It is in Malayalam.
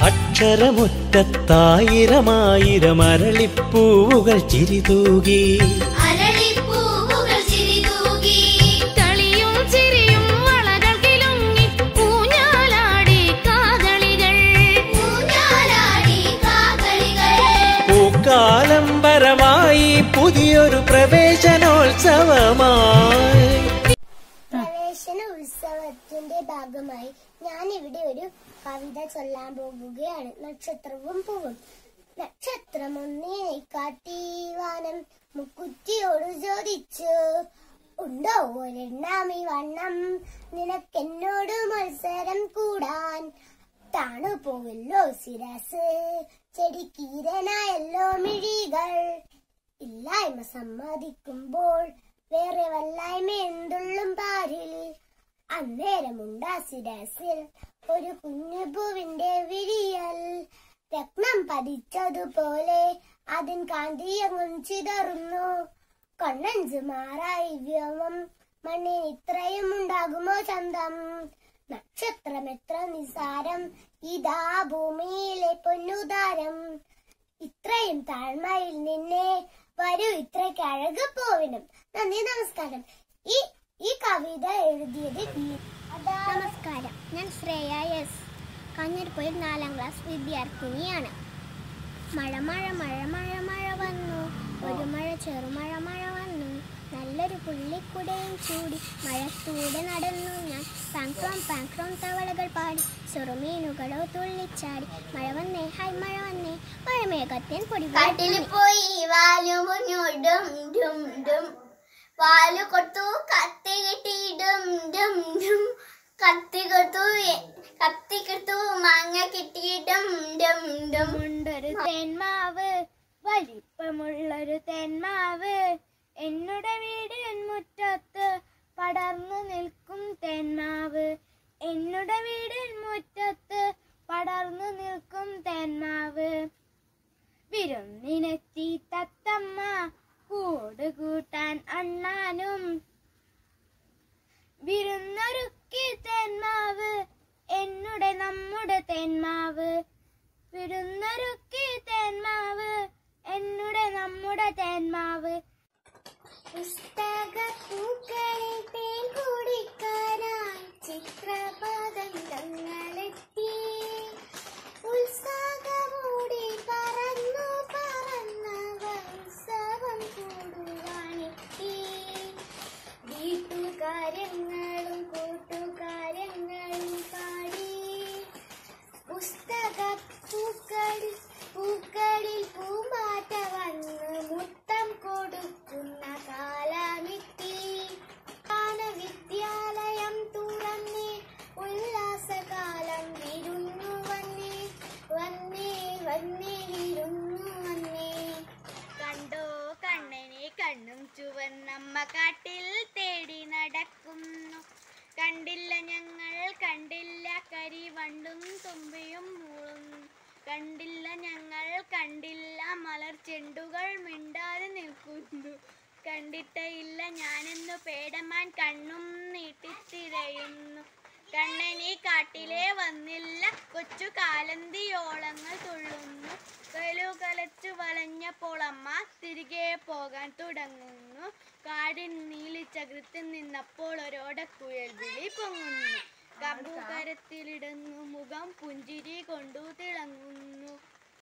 അക്ഷരമുറ്റത്തായിരമായിരം അരളിപ്പൂവുകൾ ചിരിതൂകി അരളിപ്പൂവുകൾ ചിരിതൂകി കളിയും ചിരിയും വളകൾ കിലുങ്ങി ഊഞ്ഞാലാടി കാതളികൾ ഊഞ്ഞാലാടി കാകളികൾ പൂക്കാലം വരമായി പുതിയൊരു പ്രവേശനോത്സവമായി പ്രവേശന ഉത്സവത്തിന്റെ ഭാഗമായി ഞാൻ ഇവിടെ ഒരു കവിത ചൊല്ലാൻ പോകുകയാണ് നക്ഷത്രവും പൂവും നക്ഷത്രമൊന്നേ കാട്ടി വാനം മുക്കുറ്റിയോട് ചോദിച്ചു ഉണ്ടോ ഒരെണ്ണാമി വണ്ണം നിനക്കെന്നോട് മത്സരം കൂടാൻ താണു പോവല്ലോ ശിരസ് ചെടിക്കീരനായല്ലോ മിഴികൾ ഇല്ലായ്മ സമ്മതിക്കുമ്പോൾ വേറെ വല്ലായ്മ എന്തുള്ളും പാരിൽ അന്നേരമുണ്ടാ ശിരസിൽ ഒരു കുഞ്ഞു പൂവിന്റെ വിരിയൽ രത്നം പതിച്ചതുപോലെ അതിൻ കാന്തിയങ്ങും ചിതറുന്നു കൊണ്ണഞ്ചു മാറായി വ്യോമം മണ്ണിന് ഇത്രയും ഉണ്ടാകുമോ ചന്തം നക്ഷത്രം എത്ര നിസാരം ഇതാ ഭൂമിയിലെ പൊന്നുദാരം ഇത്രയും താഴ്മയിൽ നിന്നെ വരൂ ഇത്രയ്ക്ക് അഴക് പോവിനും നന്ദി നമസ്കാരം ഈ ഈ കവിത എഴുതിയത് വി- നമസ്കാരം ഞാൻ ശ്രേയ എസ് കാഞ്ഞിരപ്പുഴ നാലാം ക്ലാസ് വിദ്യാർത്ഥിനിയാണ് മഴ മഴ മഴ മഴ മഴ വന്നു ഒരു മഴ ചെറുമഴ മഴ വന്നു നല്ലൊരു പുള്ളിക്കുടയും ചൂടി മഴത്തൂടെ നടന്നു ഞാൻ പാങ്ക്രോം പാങ്ക്രോം തവളകൾ പാടി ചെറുമീനുകളോ തുള്ളിച്ചാടി മഴ വന്നേ ഹായ് മഴ വന്നേ മഴമേഘത്തേൻ പൊടി കാട്ടിൽ പോയി വാലു മുഞ്ഞു ഡും ഡും ഡും വാലു കൊടുത്തു കത്തി കിട്ടി ഡും ഡും ഡും കത്തി കൊടുത്തു എ- കത്തി കൊടുത്തു മാങ്ങ കിട്ടി ഡും ഡും ഡും ഉണ്ടൊരു തേന്മാവ് വലിപ്പമുള്ളൊരു തേന്മാവ് എന്നുടെ വീടിൻ മുറ്റത്ത് പടർന്നു നിൽക്കും തേന്മാവ് എന്നുടെ വീടിൻ മുറ്റത്ത് പടർന്നു നിൽക്കും തേന്മാവ് വിരുന്നിനെത്തി തത്തമ്മ കൂട് കൂട്ടാൻ അണ്ണാനും വിരുന്നൊരുക്കി തേന്മാവ് എന്നുടെ നമ്മുടെ തേന്മാവ് വിരുന്നൊരുക്കി തേന്മാവ് എന്നുടെ നമ്മുടെ തേന്മാവ് പുസ്തക പൂക്കളിൽ തേൻ കുടിക്കാനായി ചിത്രപതംഗങ്ങളെത്തി ഉത്സാഹമൂടി പറന്നു പറന്നവർ ഉത്സവം കൂടുവാനെത്തി വീട്ടുകാര്യങ്ങളും കൂട്ടുകാര്യങ്ങളും പാടി പുസ്തക പൂക്കളിൽ പൂക്കളിൽ പൂമ്പാറ്റ വന്ന് മുത്തം കൊടുക്കുന്ന കാലമെത്തി വിദ്യാലയം തുറന്നേ ഉല്ലാസകാലം വിരുന്നു വന്നേ വന്നേ വന്നേ വിരുന്നു വന്നേ കണ്ടോ കണ്ണനെ കണ്ണും ചുവന്നമ്മ കാട്ടിൽ തേടി നടക്കുന്നു കണ്ടില്ല ഞങ്ങൾ കണ്ടില്ല കരിവണ്ടും തുമ്പിയും മൂളുന്നു കണ്ടില്ല ഞങ്ങൾ കണ്ടില്ല മലർ ചെണ്ടുകൾ മിണ്ടാതെ നിൽക്കുന്നു കണ്ടിട്ടയില്ല ഞാനെന്നു പേടമാൻ കണ്ണും നീട്ടിത്തിരയുന്നു കണ്ണനി കാട്ടിലെ വന്നില്ല കൊച്ചു കാലന്തിയോളങ്ങൾ തുള്ളുന്നു കലു കലച്ചു വലഞ്ഞപ്പോൾ അമ്മ തിരികെ പോകാൻ തുടങ്ങുന്നു കാടിൻ നീലിച്ചകൃത്തിൽ നിന്നപ്പോൾ ഒരോടക്കുഴൽ വിളി പൊങ്ങുന്നു കമ്പുകരത്തിലിടുന്നു മുഖം പുഞ്ചിരി കൊണ്ടു